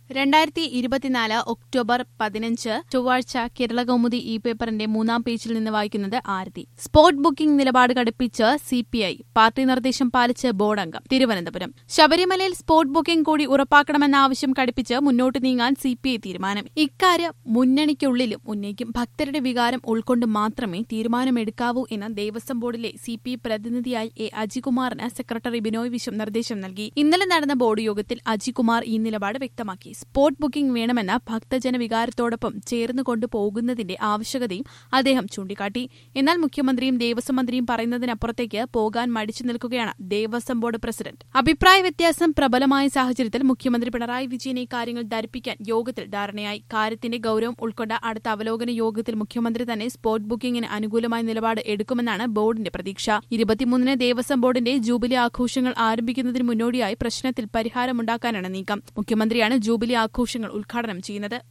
രണ്ടായിരത്തി ഇരുപത്തിനാല് ഒക്ടോബർ പതിനഞ്ച് ചൊവ്വാഴ്ച കേരള കൗമുദി ഇ പേപ്പറിന്റെ മൂന്നാം പേജിൽ നിന്ന് വായിക്കുന്നത് ആരതി സ്പോട്ട് ബുക്കിംഗ് നിലപാട് കടുപ്പിച്ച് സിപിഐ പാർട്ടി നിർദ്ദേശം പാലിച്ച് ബോർഡ് അംഗം തിരുവനന്തപുരം ശബരിമലയിൽ സ്പോട്ട് ബുക്കിംഗ് കൂടി ഉറപ്പാക്കണമെന്ന ആവശ്യം കടുപ്പിച്ച് മുന്നോട്ട് നീങ്ങാൻ സിപിഐ തീരുമാനം ഇക്കാര്യം മുന്നണിക്കുള്ളിലും ഉന്നയിക്കും ഭക്തരുടെ വികാരം ഉൾക്കൊണ്ട് മാത്രമേ തീരുമാനമെടുക്കാവൂ എന്ന് ദേവസ്വം ബോർഡിലെ സിപിഐ പ്രതിനിധിയായി എ അജികുമാറിന് സെക്രട്ടറി ബിനോയ് വിശ്വം നിർദ്ദേശം നൽകി ഇന്നലെ നടന്ന ബോർഡ് യോഗത്തിൽ അജികുമാർ ഈ നിലപാട് വ്യക്തമാക്കി സ്പോട്ട് ബുക്കിംഗ് വേണമെന്ന ഭക്തജന വികാരത്തോടൊപ്പം ചേർന്നു കൊണ്ടുപോകുന്നതിന്റെ ആവശ്യകതയും അദ്ദേഹം ചൂണ്ടിക്കാട്ടി എന്നാൽ മുഖ്യമന്ത്രിയും ദേവസ്വം മന്ത്രിയും പറയുന്നതിനപ്പുറത്തേക്ക് പോകാൻ മടിച്ചു നിൽക്കുകയാണ് ദേവസ്വം ബോർഡ് പ്രസിഡന്റ് അഭിപ്രായ വ്യത്യാസം പ്രബലമായ സാഹചര്യത്തിൽ മുഖ്യമന്ത്രി പിണറായി വിജയനെ കാര്യങ്ങൾ ധരിപ്പിക്കാൻ യോഗത്തിൽ ധാരണയായി കാര്യത്തിന്റെ ഗൌരവം ഉൾക്കൊണ്ട അടുത്ത അവലോകന യോഗത്തിൽ മുഖ്യമന്ത്രി തന്നെ സ്പോട്ട് ബുക്കിംഗിന് അനുകൂലമായ നിലപാട് എടുക്കുമെന്നാണ് ബോർഡിന്റെ പ്രതീക്ഷ ഇരുപത്തിമൂന്നിന് ദേവസ്വം ബോർഡിന്റെ ജൂബിലി ആഘോഷങ്ങൾ ആരംഭിക്കുന്നതിന് മുന്നോടിയായി പ്രശ്നത്തിൽ പരിഹാരമുണ്ടാക്കാനാണ് നീക്കം മുഖ്യമന്ത്രിയാണ് ജൂബിലി ആഘോഷങ്ങൾ ഉദ്ഘാടനം ചെയ്യുന്നത്